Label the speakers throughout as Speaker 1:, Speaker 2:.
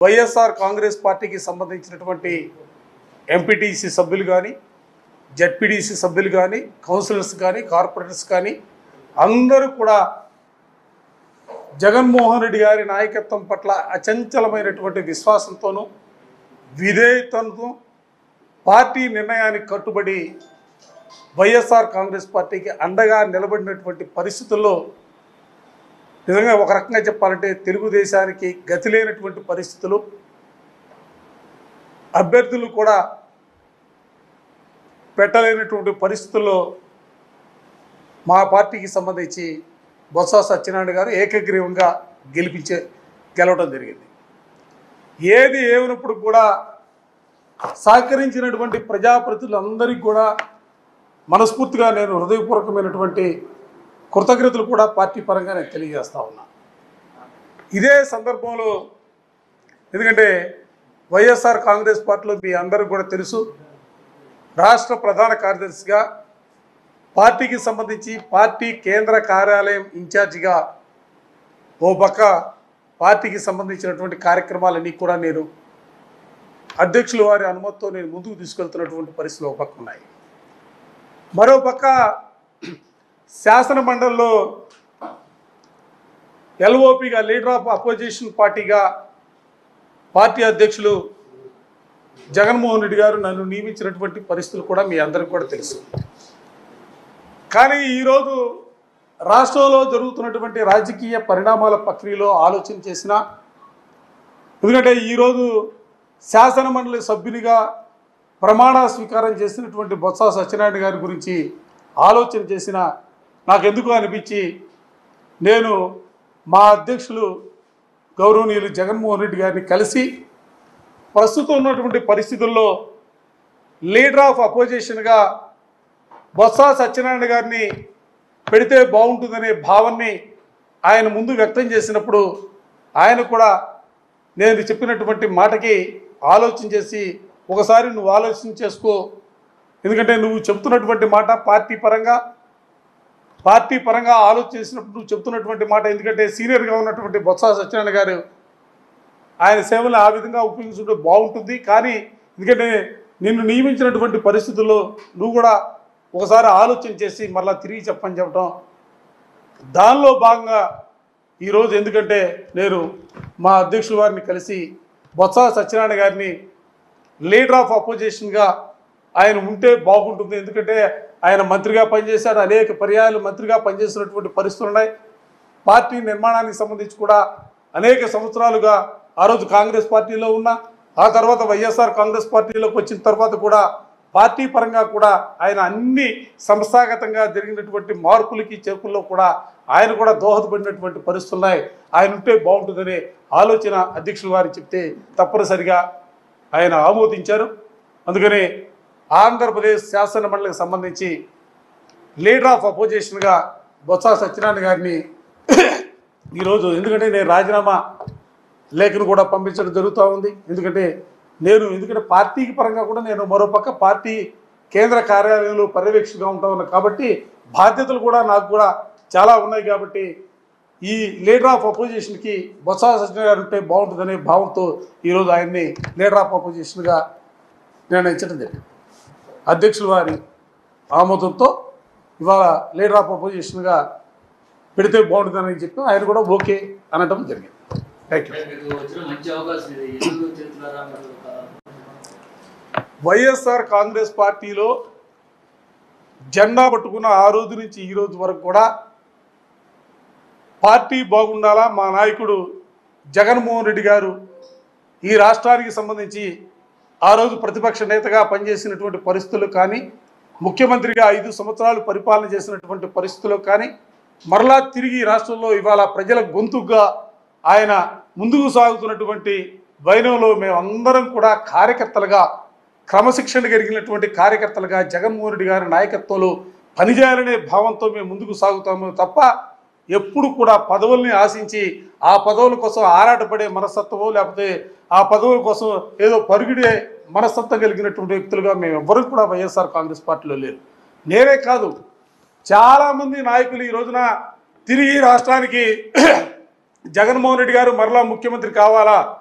Speaker 1: వైఎస్ఆర్ కాంగ్రెస్ పార్టీకి సంబంధించినటువంటి ఎంపీటీసీ సభ్యులు కానీ జడ్పీటీసీ సభ్యులు కానీ కౌన్సిలర్స్ కానీ కార్పొరేటర్స్ కానీ అందరూ కూడా జగన్మోహన్ రెడ్డి గారి నాయకత్వం పట్ల అచంచలమైనటువంటి విశ్వాసంతోనూ విధేయతతో పార్టీ నిర్ణయానికి కట్టుబడి వైఎస్ఆర్ కాంగ్రెస్ పార్టీకి అండగా నిలబడినటువంటి పరిస్థితుల్లో నిజంగా ఒక రకంగా చెప్పాలంటే తెలుగుదేశానికి గతి లేనటువంటి పరిస్థితులు అభ్యర్థులు కూడా పెట్టలేనటువంటి పరిస్థితుల్లో మా పార్టీకి సంబంధించి బొత్స సత్యనారాయణ గారు ఏకగ్రీవంగా గెలిపించే గెలవడం జరిగింది ఏది ఏమైనప్పుడు కూడా సహకరించినటువంటి ప్రజాప్రతినిధులందరికీ కూడా మనస్ఫూర్తిగా నేను హృదయపూర్వకమైనటువంటి కృతజ్ఞతలు కూడా పార్టీ పరంగా నేను తెలియజేస్తా ఉన్నా ఇదే సందర్భంలో ఎందుకంటే వైఎస్ఆర్ కాంగ్రెస్ పార్టీలో మీ అందరికీ కూడా తెలుసు రాష్ట్ర ప్రధాన కార్యదర్శిగా పార్టీకి సంబంధించి పార్టీ కేంద్ర కార్యాలయం ఇన్ఛార్జిగా ఓ పక్క పార్టీకి సంబంధించినటువంటి కార్యక్రమాలన్నీ కూడా నేను అధ్యక్షుల వారి అనుమతితో నేను ముందుకు తీసుకెళ్తున్నటువంటి పరిస్థితులు ఒక పక్క ఉన్నాయి మరో పక్క శాసన మండలిలో ఎల్ఓపిగా లీడర్ ఆఫ్ అపోజిషన్ పార్టీగా పార్టీ అధ్యక్షులు జగన్మోహన్ రెడ్డి గారు నన్ను నియమించినటువంటి పరిస్థితులు కూడా మీ అందరికీ కూడా తెలుసు కానీ ఈరోజు రాష్ట్రంలో జరుగుతున్నటువంటి రాజకీయ పరిణామాల ప్రక్రియలో ఆలోచన చేసిన ఎందుకంటే ఈరోజు శాసన మండలి సభ్యునిగా ప్రమాణ స్వీకారం చేసినటువంటి బొత్స సత్యనారాయణ గారి గురించి ఆలోచన చేసిన నాకెందుకు అనిపించి నేను మా అధ్యక్షులు గౌరవనీయులు జగన్మోహన్ రెడ్డి గారిని కలిసి ప్రస్తుతం ఉన్నటువంటి పరిస్థితుల్లో లీడర్ ఆఫ్ అపోజిషన్గా బొత్స సత్యనారాయణ గారిని పెడితే బాగుంటుందనే భావాన్ని ఆయన ముందు వ్యక్తం చేసినప్పుడు ఆయన కూడా నేను చెప్పినటువంటి మాటకి ఆలోచన చేసి ఒకసారి నువ్వు ఆలోచన చేసుకో ఎందుకంటే నువ్వు చెప్తున్నటువంటి మాట పార్టీ పరంగా పార్టీ పరంగా ఆలోచన చేసినప్పుడు నువ్వు చెప్తున్నటువంటి మాట ఎందుకంటే సీనియర్గా ఉన్నటువంటి బొత్స సత్యనారాయణ గారు ఆయన సేవలు ఆ విధంగా ఉపయోగించుకుంటే బాగుంటుంది కానీ ఎందుకంటే నిన్ను నియమించినటువంటి పరిస్థితుల్లో నువ్వు కూడా ఒకసారి ఆలోచన చేసి మరలా తిరిగి చెప్పని చెప్పడం దానిలో భాగంగా ఈరోజు ఎందుకంటే నేను మా అధ్యక్షుల వారిని కలిసి బొత్స సత్యనారాయణ గారిని లీడర్ ఆఫ్ అపోజిషన్గా ఆయన ఉంటే బాగుంటుంది ఎందుకంటే ఆయన మంత్రిగా పనిచేశాడు అనేక పర్యాయాలు మంత్రిగా పనిచేసినటువంటి పరిస్థితులు ఉన్నాయి పార్టీ నిర్మాణానికి సంబంధించి కూడా అనేక సంవత్సరాలుగా ఆ రోజు కాంగ్రెస్ పార్టీలో ఉన్న ఆ తర్వాత వైఎస్ఆర్ కాంగ్రెస్ పార్టీలోకి వచ్చిన తర్వాత కూడా పార్టీ పరంగా కూడా ఆయన అన్ని సంస్థాగతంగా జరిగినటువంటి మార్పులకి చేర్పుల్లో కూడా ఆయన కూడా దోహదపడినటువంటి పరిస్థితులు ఉన్నాయి ఆయన ఉంటే బాగుంటుందనే ఆలోచన అధ్యక్షుల వారు చెప్తే తప్పనిసరిగా ఆయన ఆమోదించారు అందుకని ఆంధ్రప్రదేశ్ శాసన మండలికి సంబంధించి లీడర్ ఆఫ్ అపోజిషన్గా బొత్స సత్యనారాయణ గారిని ఈరోజు ఎందుకంటే నేను రాజీనామా లేఖను కూడా పంపించడం జరుగుతూ ఉంది ఎందుకంటే నేను ఎందుకంటే పార్టీకి పరంగా కూడా నేను మరోపక్క పార్టీ కేంద్ర కార్యాలయంలో పర్యవేక్షకుగా ఉంటా ఉన్నా కాబట్టి బాధ్యతలు కూడా నాకు కూడా చాలా ఉన్నాయి కాబట్టి ఈ లీడర్ ఆఫ్ అపోజిషన్కి బొత్స సత్యనారాయణ గారు ఉంటే బాగుంటుందనే భావంతో ఈరోజు ఆయన్ని లీడర్ ఆఫ్ అపోజిషన్గా నిర్ణయించడం జరిగింది అధ్యక్షుల వారి ఆమోదంతో ఇవాళ లీడర్ ఆఫ్ అపోజిషన్గా పెడితే బాగుంటుందని చెప్పి ఆయన కూడా ఓకే అనడం జరిగింది థ్యాంక్ యూ
Speaker 2: మీకు వచ్చిన మంచి అవకాశం ఇది ఎందుకు చేస్తున్నారా మీరు ఒక
Speaker 1: వైఎస్ఆర్ కాంగ్రెస్ పార్టీలో జెండా పట్టుకున్న ఆ రోజు నుంచి ఈ రోజు వరకు కూడా పార్టీ బాగుండాలా మా నాయకుడు జగన్మోహన్ రెడ్డి గారు ఈ రాష్ట్రానికి సంబంధించి ఆ రోజు ప్రతిపక్ష నేతగా పనిచేసినటువంటి పరిస్థితులు కానీ ముఖ్యమంత్రిగా ఐదు సంవత్సరాలు పరిపాలన చేసినటువంటి పరిస్థితులు కానీ మరలా తిరిగి ఈ రాష్ట్రంలో ఇవాళ ప్రజల గొంతుగా ఆయన ముందుకు సాగుతున్నటువంటి వైనంలో మేమందరం కూడా కార్యకర్తలుగా క్రమశిక్షణ కలిగినటువంటి కార్యకర్తలుగా జగన్మోహన్ రెడ్డి గారి నాయకత్వంలో పనిచేయాలనే భావంతో మేము ముందుకు సాగుతాము తప్ప ఎప్పుడు కూడా పదవుల్ని ఆశించి ఆ పదవుల కోసం ఆరాటపడే మనస్తత్వమో లేకపోతే ఆ పదవుల కోసం ఏదో పరుగుడే మనస్తత్వం కలిగినటువంటి వ్యక్తులుగా మేము ఎవ్వరూ కూడా వైఎస్ఆర్ కాంగ్రెస్ పార్టీలో లేరు నేనే కాదు చాలామంది నాయకులు ఈ రోజున తిరిగి రాష్ట్రానికి జగన్మోహన్ రెడ్డి గారు మరలా ముఖ్యమంత్రి కావాలా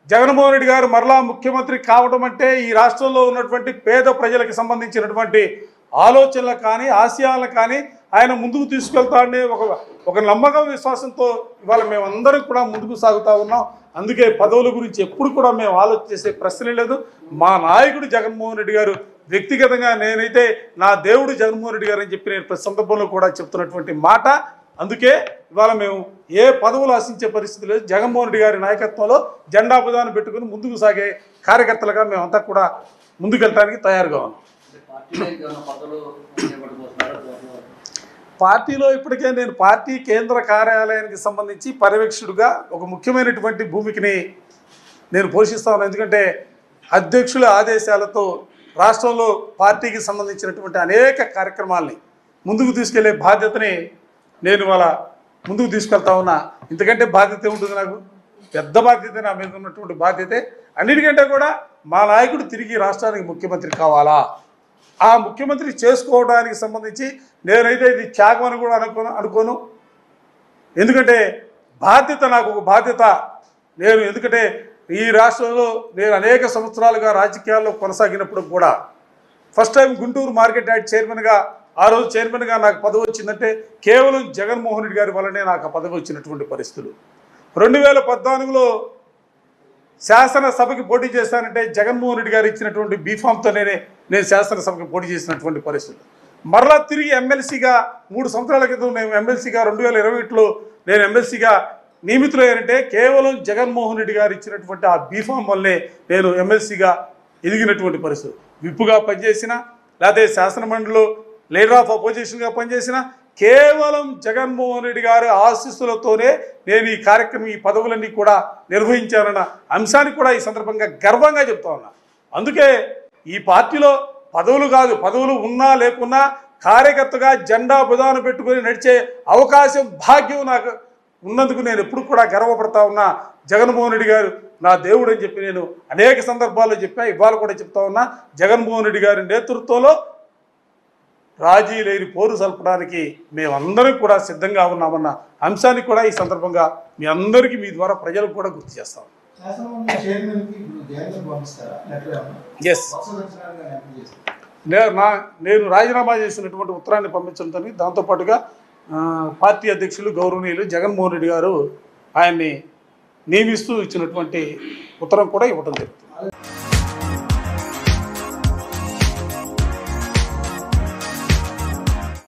Speaker 1: జగన్మోహన్ రెడ్డి గారు మరలా ముఖ్యమంత్రి కావడం అంటే ఈ రాష్ట్రంలో ఉన్నటువంటి పేద ప్రజలకు సంబంధించినటువంటి ఆలోచనలు కానీ ఆశయాలు కానీ ఆయన ముందుకు తీసుకెళ్తాడనే ఒక ఒక నమ్మకం విశ్వాసంతో ఇవాళ మేమందరం కూడా ముందుకు సాగుతా ఉన్నాం అందుకే పదవుల గురించి ఎప్పుడు కూడా మేము ఆలోచన చేసే ప్రశ్నే లేదు మా నాయకుడు జగన్మోహన్ రెడ్డి గారు వ్యక్తిగతంగా నేనైతే నా దేవుడు జగన్మోహన్ రెడ్డి గారు అని చెప్పి నేను ప్రతి సందర్భంలో కూడా చెప్తున్నటువంటి మాట అందుకే ఇవాళ మేము ఏ పదవులు ఆశించే పరిస్థితి లేదు జగన్మోహన్ రెడ్డి గారి నాయకత్వంలో జెండా పదాన్ని పెట్టుకుని ముందుకు సాగే కార్యకర్తలుగా మేమంతా కూడా ముందుకెళ్ళడానికి తయారుగా ఉన్నాం
Speaker 2: అంటే పార్టీలో ఇంకేమైనా పదవులు చేపట్టబోతున్నారా త్వరలో?
Speaker 1: పార్టీలో ఇప్పటికే నేను పార్టీ కేంద్ర కార్యాలయానికి సంబంధించి పర్యవేక్షకుడుగా ఒక ముఖ్యమైనటువంటి భూమికని నేను పోషిస్తాను ఎందుకంటే అధ్యక్షుల ఆదేశాలతో రాష్ట్రంలో పార్టీకి సంబంధించినటువంటి అనేక కార్యక్రమాల్ని ముందుకు తీసుకెళ్లే బాధ్యతని నేను ఇవాళ ముందుకు తీసుకెళ్తా ఉన్నా ఇంతకంటే బాధ్యత ఉంటుంది నాకు పెద్ద బాధ్యత నా మీద ఉన్నటువంటి బాధ్యతే అన్నిటికంటే కూడా మా నాయకుడు తిరిగి రాష్ట్రానికి ముఖ్యమంత్రి కావాలా ఆ ముఖ్యమంత్రి చేసుకోవడానికి సంబంధించి నేనైతే ఇది త్యాగం అని కూడా అనుకోను అనుకోను ఎందుకంటే బాధ్యత నాకు ఒక బాధ్యత నేను ఎందుకంటే ఈ రాష్ట్రంలో నేను అనేక సంవత్సరాలుగా రాజకీయాల్లో కొనసాగినప్పుడు కూడా first time Guntur market yard చైర్మన్గా ఆ రోజు చైర్మన్గా నాకు పదవి వచ్చిందంటే కేవలం జగన్మోహన్ రెడ్డి గారి వల్లనే నాకు ఆ పదవి వచ్చినటువంటి పరిస్థితులు రెండు వేల పద్నాలుగులో శాసనసభకి పోటీ చేశానంటే జగన్మోహన్ రెడ్డి గారు ఇచ్చినటువంటి బీఫామ్తో నేనే నేను శాసనసభకి పోటీ చేసినటువంటి పరిస్థితులు మరలా తిరిగి ఎమ్మెల్సీగా మూడు సంవత్సరాల క్రితం నేను ఎమ్మెల్సీగా రెండు వేల ఇరవై ఒకటిలో నేను ఎమ్మెల్సీగా నియమితులయ్యానంటే కేవలం జగన్మోహన్ రెడ్డి గారు ఇచ్చినటువంటి ఆ బీఫామ్ వల్లే నేను ఎమ్మెల్సీగా ఎదిగినటువంటి పరిస్థితి విప్పుగా పనిచేసిన లేకపోతే శాసనమండలిలో లీడర్ ఆఫ్ అపోజిషన్గా పనిచేసిన కేవలం జగన్మోహన్ రెడ్డి గారి ఆశీస్సులతోనే నేను ఈ కార్యక్రమం ఈ పదవులన్నీ కూడా నిర్వహించానన్న అంశాన్ని కూడా ఈ సందర్భంగా గర్వంగా చెప్తా ఉన్నా అందుకే ఈ పార్టీలో పదవులు కాదు పదవులు ఉన్నా లేకున్నా కార్యకర్తగా జెండా బుధాన పెట్టుకొని నడిచే అవకాశం భాగ్యం నాకు ఉన్నందుకు నేను ఎప్పుడు కూడా గర్వపడతా ఉన్నా జగన్మోహన్ రెడ్డి గారు నా దేవుడు అని చెప్పి నేను అనేక సందర్భాల్లో చెప్పా ఇవాళ కూడా చెప్తా ఉన్నా జగన్మోహన్ రెడ్డి గారి నేతృత్వంలో రాజీ లేని పోరు సల్పడానికి మేమందరం కూడా సిద్ధంగా ఉన్నామన్న అంశాన్ని కూడా ఈ సందర్భంగా మీ అందరికీ మీ ద్వారా ప్రజలకు కూడా గుర్తు చేస్తాం
Speaker 3: శాసనమండలి చైర్మన్ కి ఇప్పుడు జగన్ పంపిస్తారా లెటర్ ఏమన్నా
Speaker 1: ఎస్
Speaker 3: పక్ష దర్శనాన్ని అప్లై చేస్తారు
Speaker 1: నే- నా నేను రాజీనామా చేసినటువంటి ఉత్తరాన్ని పంపించడంతో దాంతోపాటుగా ఆ, పార్టీ అధ్యక్షులు గౌరవనీయులు జగన్మోహన్ రెడ్డి గారు ఆయన్ని నియమిస్తూ ఇచ్చినటువంటి ఉత్తరం కూడా ఇవ్వడం జరుగుతుంది